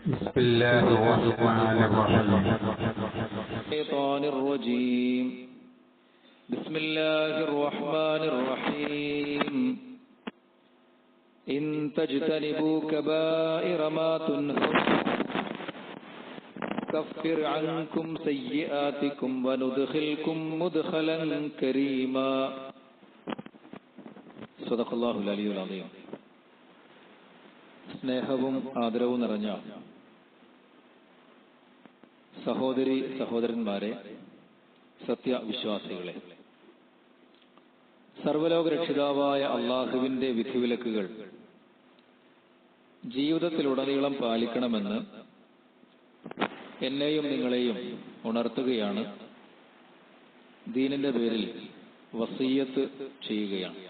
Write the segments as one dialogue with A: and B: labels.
A: بسم الله الرحمن الرحيم
B: الشيطان الرجيم بسم الله الرحمن الرحيم إن تجتنبوا كبائر ما تنهون كفر عنكم سيئاتكم وندخلكم مدخلا كريما صدق الله العلي العظيم സ്നേഹവും ആദരവും നിറഞ്ഞ സഹോദരി സഹോദരന്മാരെ സത്യവിശ്വാസികളെ സർവലോക രക്ഷിതാവായ അള്ളാഹുവിന്റെ വിധിവിലക്കുകൾ ജീവിതത്തിലുടനീളം പാലിക്കണമെന്ന് എന്നെയും നിങ്ങളെയും ഉണർത്തുകയാണ് ദീനിന്റെ പേരിൽ വസീയത്ത് ചെയ്യുകയാണ്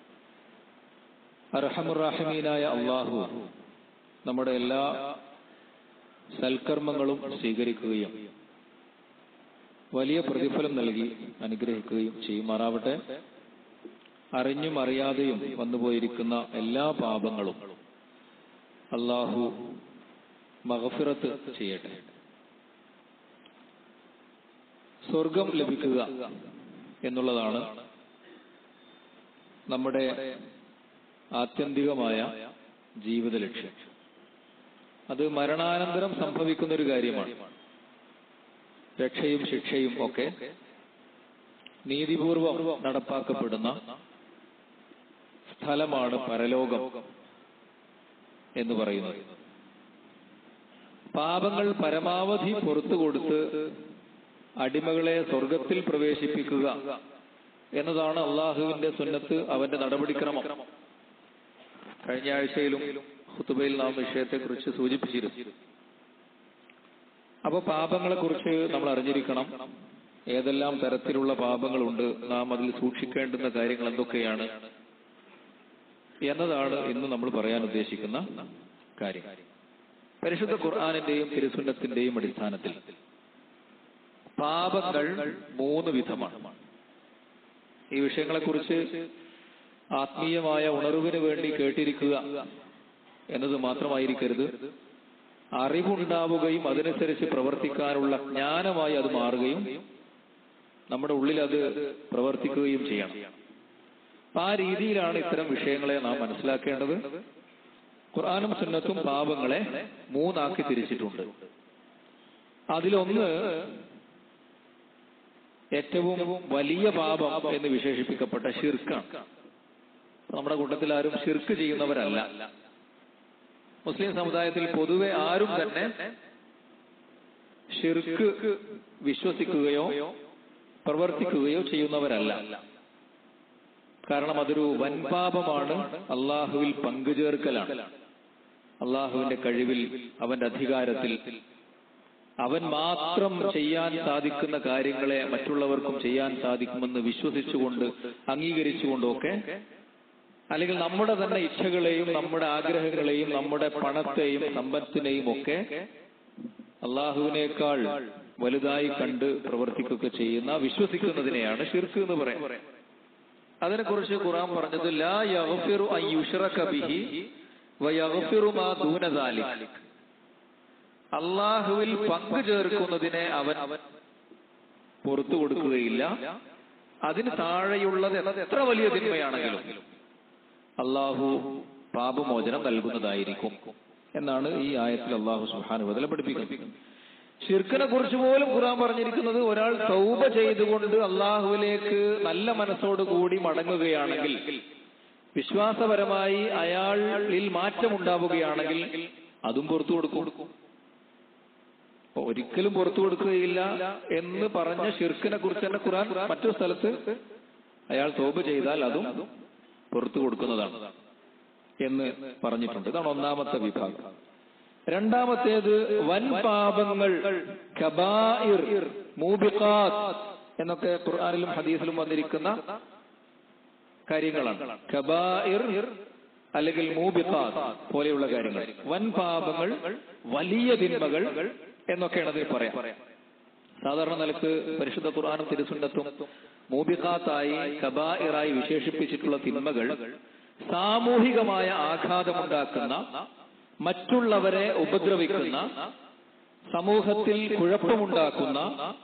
B: അർഹമുറാഹിമീനായ അള്ളാഹു നമ്മുടെ എല്ലാ സൽക്കർമ്മങ്ങളും സ്വീകരിക്കുകയും വലിയ പ്രതിഫലം നൽകി അനുഗ്രഹിക്കുകയും ചെയ്യുമാറാവട്ടെ അറിഞ്ഞും അറിയാതെയും വന്നുപോയിരിക്കുന്ന എല്ലാ പാപങ്ങളും അള്ളാഹു മഹഫിറത്ത് ചെയ്യട്ടെ സ്വർഗം ലഭിക്കുക എന്നുള്ളതാണ് നമ്മുടെ ആത്യന്തികമായ ജീവിത ലക്ഷ്യം അത് മരണാനന്തരം സംഭവിക്കുന്ന ഒരു കാര്യമാണ് രക്ഷയും ശിക്ഷയും ഒക്കെ നീതിപൂർവം നടപ്പാക്കപ്പെടുന്ന സ്ഥലമാണ് പരലോകം എന്ന് പറയുന്നത് പാപങ്ങൾ പരമാവധി പുറത്തു കൊടുത്ത് അടിമകളെ സ്വർഗത്തിൽ പ്രവേശിപ്പിക്കുക എന്നതാണ് അള്ളാഹുവിന്റെ സുന്നത്ത് അവന്റെ നടപടിക്രമം കഴിഞ്ഞ ആഴ്ചയിലും ഹുത്തുബയിൽ നാം വിഷയത്തെക്കുറിച്ച് സൂചിപ്പിച്ചിരുന്നു അപ്പൊ പാപങ്ങളെ കുറിച്ച് നമ്മൾ അറിഞ്ഞിരിക്കണം ഏതെല്ലാം തരത്തിലുള്ള പാപങ്ങളുണ്ട് നാം അതിൽ സൂക്ഷിക്കേണ്ടുന്ന കാര്യങ്ങൾ എന്തൊക്കെയാണ് എന്നതാണ് ഇന്ന് നമ്മൾ പറയാൻ ഉദ്ദേശിക്കുന്ന കാര്യം പരിശുദ്ധ ഖുർആാനിന്റെയും തിരുസുന്നത്തിന്റെയും അടിസ്ഥാനത്തിൽ പാപങ്ങൾ മൂന്ന് വിധമാണ് ഈ വിഷയങ്ങളെക്കുറിച്ച് ആത്മീയമായ ഉണർവിന് വേണ്ടി കേട്ടിരിക്കുക എന്നത് മാത്രമായിരിക്കരുത് അറിവുണ്ടാവുകയും അതനുസരിച്ച് പ്രവർത്തിക്കാനുള്ള ജ്ഞാനമായി അത് മാറുകയും നമ്മുടെ ഉള്ളിൽ അത് പ്രവർത്തിക്കുകയും ചെയ്യണം ആ രീതിയിലാണ് ഇത്തരം വിഷയങ്ങളെ നാം മനസ്സിലാക്കേണ്ടത് ഖുർആാനും സുന്നത്തും പാപങ്ങളെ മൂന്നാക്കി തിരിച്ചിട്ടുണ്ട് അതിലൊന്ന് ഏറ്റവും വലിയ പാപം എന്ന് വിശേഷിപ്പിക്കപ്പെട്ട ഷിർക്കാണ് നമ്മുടെ കൂട്ടത്തിൽ ആരും ഷിർക്ക് ചെയ്യുന്നവരല്ല മുസ്ലിം സമുദായത്തിൽ പൊതുവെ ആരും തന്നെ ഷിർക്ക് വിശ്വസിക്കുകയോ പ്രവർത്തിക്കുകയോ ചെയ്യുന്നവരല്ല കാരണം അതൊരു വൻപാപമാണ് അള്ളാഹുവിൽ പങ്കുചേർക്കലാണ് അള്ളാഹുവിന്റെ കഴിവിൽ അവന്റെ അധികാരത്തിൽ അവൻ മാത്രം ചെയ്യാൻ സാധിക്കുന്ന കാര്യങ്ങളെ മറ്റുള്ളവർക്കും ചെയ്യാൻ സാധിക്കുമെന്ന് വിശ്വസിച്ചുകൊണ്ട് അംഗീകരിച്ചുകൊണ്ടൊക്കെ അല്ലെങ്കിൽ നമ്മുടെ തന്നെ ഇച്ഛകളെയും നമ്മുടെ ആഗ്രഹങ്ങളെയും നമ്മുടെ പണത്തെയും സമ്പത്തിനെയും ഒക്കെ അള്ളാഹുവിനേക്കാൾ വലുതായി കണ്ട് പ്രവർത്തിക്കുകയൊക്കെ ചെയ്യുന്ന വിശ്വസിക്കുന്നതിനെയാണ് ഷിർക്ക് എന്ന് പറയാം അതിനെക്കുറിച്ച് ഖുറാൻ പറഞ്ഞത് ലാ യഗ്ഫിറു അൻ യുശ്റക ബിഹി വയഗ്ഫിറു മാ ദൂന ദാലിക് അള്ളാഹുവിൽ പങ്കു ചേർക്കുന്നതിനെ അവൻ പുറത്തു കൊടുക്കുകയില്ല അതിന് താഴെയുള്ളത് എത്ര വലിയ തിന്മയാണെങ്കിലും അള്ളാഹു പാപമോചനം നൽകുന്നതായിരിക്കും എന്നാണ് ഈ ആയത്തിൽ അള്ളാഹു സുഹാനുവതല പഠിപ്പിക്കുന്നത് ഷിർക്കിനെ കുറിച്ച് പോലും ഖുറാൻ പറഞ്ഞിരിക്കുന്നത് ഒരാൾ തൗബ ചെയ്തുകൊണ്ട് അള്ളാഹുവിലേക്ക് നല്ല മനസ്സോടുകൂടി മടങ്ങുകയാണെങ്കിൽ വിശ്വാസപരമായി അയാളിൽ മാറ്റമുണ്ടാവുകയാണെങ്കിൽ അതും പുറത്തു കൊടുക്കും ഒരിക്കലും പുറത്തു കൊടുക്കുകയില്ല എന്ന് പറഞ്ഞ ഷിർക്കിനെ കുറിച്ച് തന്നെ ഖുറാൻ മറ്റൊരു സ്ഥലത്ത് അയാൾ തോപ് ചെയ്താൽ അതും പുറത്തു കൊടുക്കുന്നതാണ് എന്ന് പറഞ്ഞിട്ടുണ്ട് ഇതാണ് ഒന്നാമത്തെ വിഭാഗം രണ്ടാമത്തേത് വൻ പാപങ്ങൾ കബായിർ മൂബിഖാത്ത് എന്നൊക്കെ ഖുർആാനിലും ഹദീസിലും വന്നിരിക്കുന്ന കാര്യങ്ങളാണ് കബായിർ അല്ലെങ്കിൽ മൂബിഖാത്ത് പോലെയുള്ള കാര്യങ്ങൾ വൻ പാപങ്ങൾ വലിയ തിന്മകൾ എന്നൊക്കെയാണ് അതിൽ പറയാം സാധാരണ നിലക്ക് പരിശുദ്ധ ഖുർആാനും തിരുസുന്നത്തും മൂബിഖാത്തായി കബായിറായി വിശേഷിപ്പിച്ചിട്ടുള്ള തിന്മകൾ സാമൂഹികമായ ആഘാതമുണ്ടാക്കുന്ന മറ്റുള്ളവരെ ഉപദ്രവിക്കുന്ന സമൂഹത്തിൽ കുഴപ്പമുണ്ടാക്കുന്ന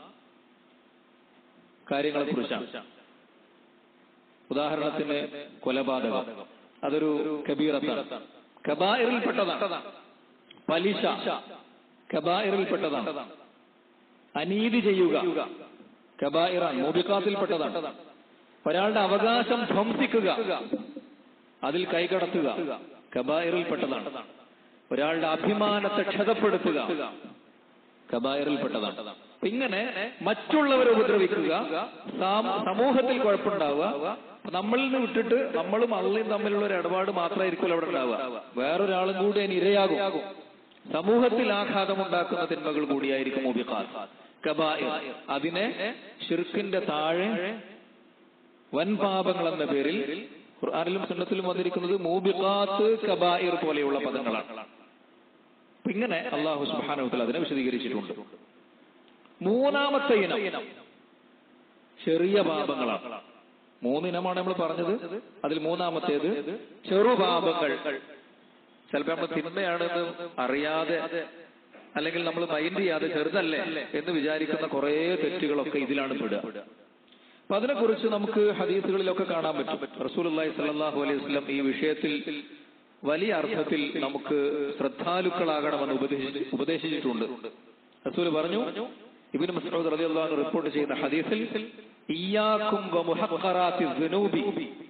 B: കാര്യങ്ങളെക്കുറിച്ചാണ് ഉദാഹരണത്തിന് കൊലപാതകം അതൊരു കബീറത്താണ് കബായറിൽപ്പെട്ടതാണ് പലിശ കബായറിൽപ്പെട്ടതാണ് അനീതി ചെയ്യുക കബായിറാൻ മോബിക്കാത്തിൽപ്പെട്ടതാണ് ഒരാളുടെ അവകാശം ധ്വംസിക്കുക അതിൽ കൈകടത്തുക കബായറിൽപ്പെട്ടതാണ് ഒരാളുടെ അഭിമാനത്തെ ക്ഷതപ്പെടുത്തുക കബായറിൽപ്പെട്ടതാണ് അപ്പൊ ഇങ്ങനെ മറ്റുള്ളവരെ ഉപദ്രവിക്കുക സാം- സമൂഹത്തിൽ കുഴപ്പമുണ്ടാവുക അപ്പൊ നമ്മളിൽ നിന്ന് വിട്ടിട്ട് നമ്മളും അള്ളയും തമ്മിലുള്ള ഒരു ഇടപാട് മാത്രമായിരിക്കും അവിടെ ഉണ്ടാവുക വേറൊരാളും കൂടി അതിന് ഇരയാകും സമൂഹത്തിൽ ആഘാതമുണ്ടാക്കുന്ന തിന്മകൾ കൂടിയായിരിക്കും മുബിഖാത്ത് കബായിർ അതിനെ ഷിർക്കിന്റെ താഴെ വൻപാപങ്ങൾ എന്ന പേരിൽ ഖുർആനിലും സുന്നത്തിലും വന്നിരിക്കുന്നത് മൂബിഖാത്ത് കബായിർ പോലെയുള്ള പദങ്ങളാണ് അപ്പൊ ഇങ്ങനെ അള്ളാഹു സുബ്ഹാനഹു അതിനെ വിശദീകരിച്ചിട്ടുണ്ട് മൂന്നാമത്തെ ഇനം ചെറിയ പാപങ്ങളാണ് മൂന്നിനമാണ് നമ്മൾ പറഞ്ഞത് അതിൽ മൂന്നാമത്തേത് ചെറുപാപങ്ങൾ ചിലപ്പോ നമ്മൾ തിന്മയാണെന്ന് അറിയാതെ അല്ലെങ്കിൽ നമ്മൾ മൈൻഡ് ചെയ്യാതെ ചെറുതല്ലേ എന്ന് വിചാരിക്കുന്ന കുറെ തെറ്റുകളൊക്കെ ഇതിലാണ് പെടുക അപ്പൊ അതിനെക്കുറിച്ച് നമുക്ക് ഹദീസുകളിലൊക്കെ കാണാൻ പറ്റും റസൂലുള്ളാഹി സ്വല്ലല്ലാഹു അലൈഹി വസല്ലം ഈ വിഷയത്തിൽ വലിയ അർത്ഥത്തിൽ നമുക്ക് ശ്രദ്ധാലുക്കളാകണമെന്ന് ഉപദേശി ഉപദേശിച്ചിട്ടുണ്ട് റസൂൽ പറഞ്ഞു ഇബ്നു മസ്ഊദ് റളിയല്ലാഹു അൻഹു റിപ്പോർട്ട് ചെയ്യുന്ന ഹദീസിൽ ഇയ്യാക്കും വമുഹഖറാത്തി ദുനൂബി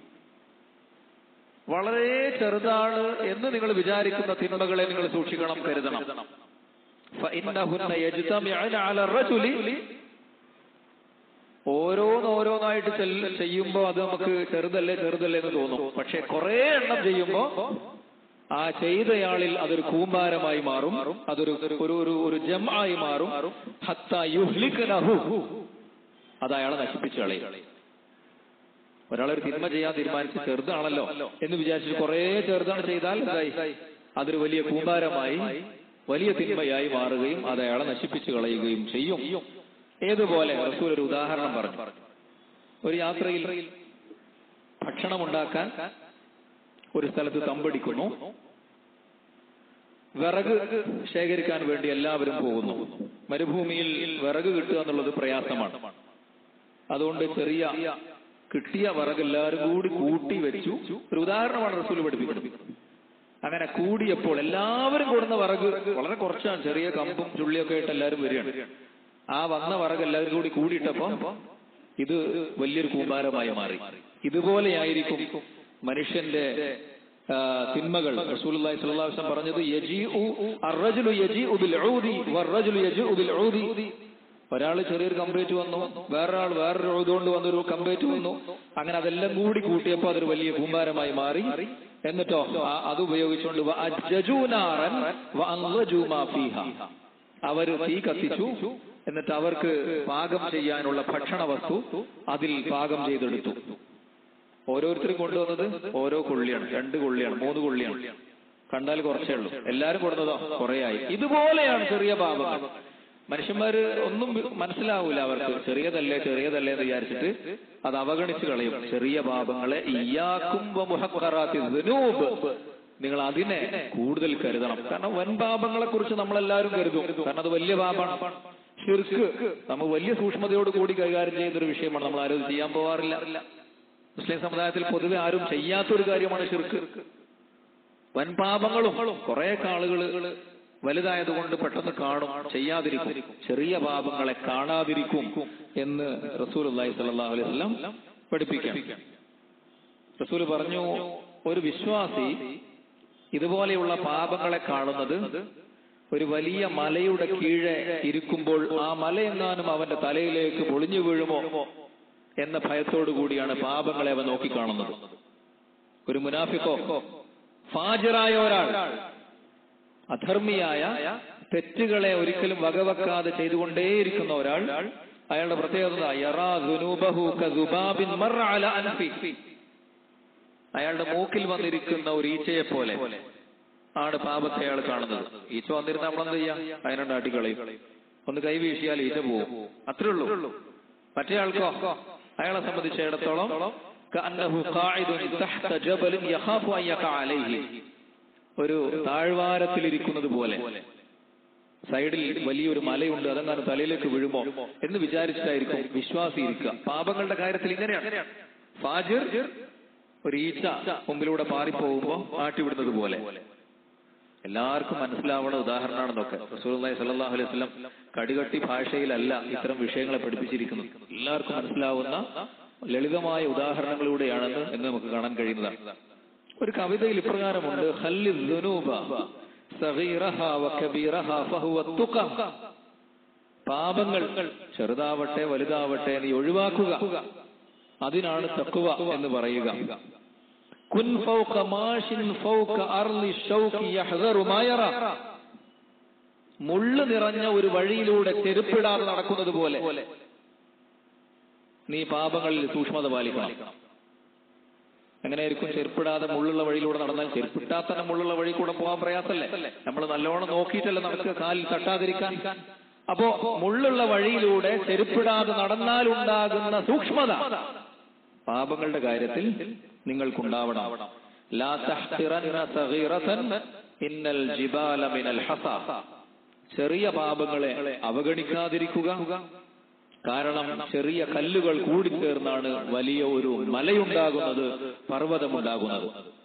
B: വളരെ ചെറുതാണ് എന്ന് നിങ്ങൾ വിചാരിക്കുന്ന തിന്മകളെ നിങ്ങൾ സൂക്ഷിക്കണം കരുതണം ഫഇന്നഹുന്ന യജ്തമിഅന അല الرجل ഓരോന്നോരോന്നായിട്ട് ചെല്ല- ചെയ്യുമ്പോ അത് നമുക്ക് ചെറുതല്ലേ ചെറുതല്ലേ എന്ന് തോന്നും പക്ഷെ കുറെ എണ്ണം ചെയ്യുമ്പോ ആ ചെയ്തയാളിൽ അതൊരു കൂമ്പാരമായി മാറും അതൊരു ഒരു ഒരു ഒരു ജംആയി മാറും ഹത്താ യുഹ്ലികനഹു അത് അയാളെ നശിപ്പിച്ചു കളയും ഒരാളൊരു തിന്മ ചെയ്യാൻ തീരുമാനിച്ച് ചെറുതാണല്ലോ എന്ന് വിചാരിച്ച് കുറെ ചെറുതാണ് ചെയ്താൽ എന്തായി അതൊരു വലിയ കൂമ്പാരമായി വലിയ തിന്മയായി മാറുകയും അത് അയാളെ നശിപ്പിച്ചു കളയുകയും ചെയ്യും ഏതുപോലെ റസൂൽ ഒരു ഉദാഹരണം പറഞ്ഞു ഒരു യാത്രയിൽ ഭക്ഷണമുണ്ടാക്കാൻ ഒരു സ്ഥലത്ത് തമ്പടിക്കുന്നു വിറക് ശേഖരിക്കാൻ വേണ്ടി എല്ലാവരും പോകുന്നു മരുഭൂമിയിൽ വിറക് കിട്ടുക എന്നുള്ളത് പ്രയാസമാണ് അതുകൊണ്ട് ചെറിയ കിട്ടിയ വിറക് എല്ലാവരും കൂടി കൂട്ടി വെച്ചു ഒരു ഉദാഹരണമാണ് റസൂൽ പഠിപ്പിക്കുന്നത് അങ്ങനെ കൂടിയപ്പോൾ എല്ലാവരും കൂടുന്ന വിറക് വളരെ കുറച്ചാണ് ചെറിയ കമ്പും ചുള്ളിയൊക്കെ ആയിട്ട് എല്ലാവരും വരികയാണ് ആ വന്ന വിറക് എല്ലാവരും കൂടി കൂടിയിട്ടപ്പോ ഇത് വലിയൊരു കൂമ്പാരമായി മാറി ഇതുപോലെയായിരിക്കും മനുഷ്യന്റെ ആ, തിന്മകൾ റസൂലുള്ളാഹി സ്വല്ലല്ലാഹു അലൈഹി വസല്ലം പറഞ്ഞത് യജീഉ അർറജുലു യജീഉ ബിൽ ഊദി വറജുലു യജീഉ ബിൽ ഊദി ഒരാൾ ചെറിയൊരു കമ്പേറ്റ് വന്നു വേറൊരാൾ വേറൊരു ഊതുകൊണ്ട് വന്നൊരു കമ്പേറ്റ് വന്നു അങ്ങനെ അതെല്ലാം കൂടി കൂട്ടിയപ്പോൾ അതൊരു വലിയ കൂമ്പാരമായി മാറി എന്നിട്ടോ ആ- അത് ഉപയോഗിച്ചുകൊണ്ട് വ അജ്ജജൂ നാറൻ വ അൻളജൂ മാ ഫീഹാ. അവര് തീ കത്തിച്ചു എന്നിട്ട് അവർക്ക് പാകം ചെയ്യാനുള്ള ഭക്ഷണ വസ്തു അതിൽ പാകം ചെയ്തെടുത്തു ഓരോരുത്തരും കൊണ്ടുവന്നത് ഓരോ കൊള്ളിയാണ് രണ്ട് കൊള്ളിയാണ് മൂന്ന് കൊള്ളിയാണ് കണ്ടാൽ കുറച്ചേ ഉള്ളൂ എല്ലാരും കൊടുത്തതോ കുറേയായി ഇതുപോലെയാണ് ചെറിയ പാപങ്ങൾ മനുഷ്യന്മാര് ഒന്നും മനസ്സിലാവൂല അവർക്ക് ചെറിയതല്ലേ ചെറിയതല്ലേ എന്ന് വിചാരിച്ചിട്ട് അത് അവഗണിച്ച് കളയും ചെറിയ പാപങ്ങളെ ഇയാക്കും നിങ്ങൾ അതിനെ കൂടുതൽ കരുതണം കാരണം വൻ പാപങ്ങളെ കുറിച്ച് നമ്മളെല്ലാവരും കരുതും കാരണം അത് വലിയ പാപമാണ് ഷിർക്ക് നമ്മൾ വലിയ സൂക്ഷ്മതയോട് കൂടി കൈകാര്യം ചെയ്യുന്ന ഒരു വിഷയമാണ് നമ്മൾ ആരും ഇത് ചെയ്യാൻ പോവാറില്ല മുസ്ലിം സമുദായത്തിൽ പൊതുവെ ആരും ചെയ്യാത്തൊരു കാര്യമാണ് ഷിർക്ക് വൻ പാപങ്ങളും കുറെ ആളുകൾ വലുതായതുകൊണ്ട് പെട്ടെന്ന് കാണും ചെയ്യാതിരിക്കും ചെറിയ പാപങ്ങളെ കാണാതിരിക്കും എന്ന് റസൂൽ അള്ളാഹി സല്ലാഹു അലൈഹി വസല്ലം പഠിപ്പിക്കാം റസൂൽ പറഞ്ഞു ഒരു വിശ്വാസി ഇതുപോലെയുള്ള പാപങ്ങളെ കാണുന്നത് ഒരു വലിയ മലയുടെ കീഴെ ഇരിക്കുമ്പോൾ ആ മലയെങ്ങാനും അവന്റെ തലയിലേക്ക് പൊളിഞ്ഞു വീഴുമോ എന്ന ഭയത്തോടു കൂടിയാണ് പാപങ്ങളെ അവൻ നോക്കിക്കാണുന്നത് ഒരു മുനാഫിക്കോ ഫാജിറായ ഒരാൾ അധർമ്മിയായ തെറ്റുകളെ ഒരിക്കലും വകവെക്കാതെ ചെയ്തുകൊണ്ടേയിരിക്കുന്ന ഒരാൾ അയാളുടെ പ്രത്യേകത യറാ ദുനൂബഹു കദുബാബിൻ മർറ അല അൻഫി അയാളുടെ മൂക്കിൽ വന്നിരിക്കുന്ന ഒരു ഈച്ചയെ പോലെ ആണ് പാപത്തെ അയാൾ കാണുന്നത് ഈച്ച വന്നിരുന്ന നമ്മളെന്ത് ചെയ്യാം അതിനെ ആട്ടിക്കളയും ഒന്ന് കൈ വീശിയാൽ ഈച്ച പോവും അത്രേ ഉള്ളൂ മറ്റേ ആൾക്കോ അയാളെ സംബന്ധിച്ചിടത്തോളം كأنه قاعد تحت جبل يخاف أن يقع عليه ഒരു താഴ്വാരത്തിലിരിക്കുന്നത് പോലെ സൈഡിൽ വലിയൊരു മലയുണ്ട് അതെങ്ങാനും തലയിലേക്ക് വീഴുമോ എന്ന് വിചാരിച്ചിട്ടായിരിക്കും വിശ്വാസി ഇരിക്കുക പാപങ്ങളുടെ കാര്യത്തിൽ ഇങ്ങനെയാണ് ഫാജിർ ഒരു ഈച്ച മുമ്പിലൂടെ പാറിപ്പോകുമ്പോ ആട്ടിവിടുന്നത് പോലെ എല്ലാവർക്കും മനസ്സിലാവുന്ന ഉദാഹരണമാണെന്നൊക്കെ റസൂലുള്ളാഹി സ്വല്ലല്ലാഹു അലൈഹി വസല്ലം കടികട്ടി ഭാഷയിലല്ല ഇത്തരം വിഷയങ്ങളെ പഠിപ്പിച്ചിരിക്കുന്നത് എല്ലാവർക്കും മനസ്സിലാവുന്ന ലളിതമായ ഉദാഹരണങ്ങളിലൂടെയാണെന്ന് എന്ന് നമുക്ക് കാണാൻ കഴിയുന്നതാണ് ഒരു കവിതയിൽ ഇപ്രകാരമുണ്ട് ഹല്ലി ദുനൂബ സഗീറഹ വകബീറഹ ഫഹുവ തുഖ പാപങ്ങൾ ചെറുതാവട്ടെ വലുതാവട്ടെ നീ ഒഴിവാക്കുക അതിനാണ് തക്കുവ എന്ന് പറയുക കുൻ ഫൗക മാഷിൻ ഫൗക അർളി ഷൗകി യഹ്ദറു മാ യറ മുള്ളു നിറഞ്ഞ ഒരു വഴിയിലൂടെ ചെരുപ്പിടാതെ നടക്കുന്നത് പോലെ നീ പാപങ്ങളിൽ സൂക്ഷ്മത പാലിക്കണം എങ്ങനെയായിരിക്കും ചെരുപ്പിടാതെ മുള്ളുള്ള വഴിയിലൂടെ നടന്നാൽ ചെരുപ്പിട്ടാൽ തന്നെ മുള്ളുള്ള വഴി കൂടെ പോകാൻ പ്രയാസമല്ലേ നമ്മൾ നല്ലോണം നോക്കിയിട്ടല്ലേ നമുക്ക് കാലിൽ തട്ടാതിരിക്കാൻ അപ്പോ മുള്ളുള്ള വഴിയിലൂടെ ചെരുപ്പിടാതെ നടന്നാൽ ഉണ്ടാകുന്ന സൂക്ഷ്മത പാപങ്ങളുടെ കാര്യത്തിൽ നിങ്ങൾക്കുണ്ടാവണം ലാ തഹ്തിറന്ന സഗീറതൻ ഇന്നൽ ജിബാല മിനൽ ഹസ ചെറിയ പാപങ്ങളെ അവഗണിക്കാതിരിക്കുക കാരണം ചെറിയ കല്ലുകൾ കൂടിച്ചേർന്നാണ് വലിയ ഒരു മലയുണ്ടാകുന്നത് പർവ്വതമുണ്ടാകുന്നത്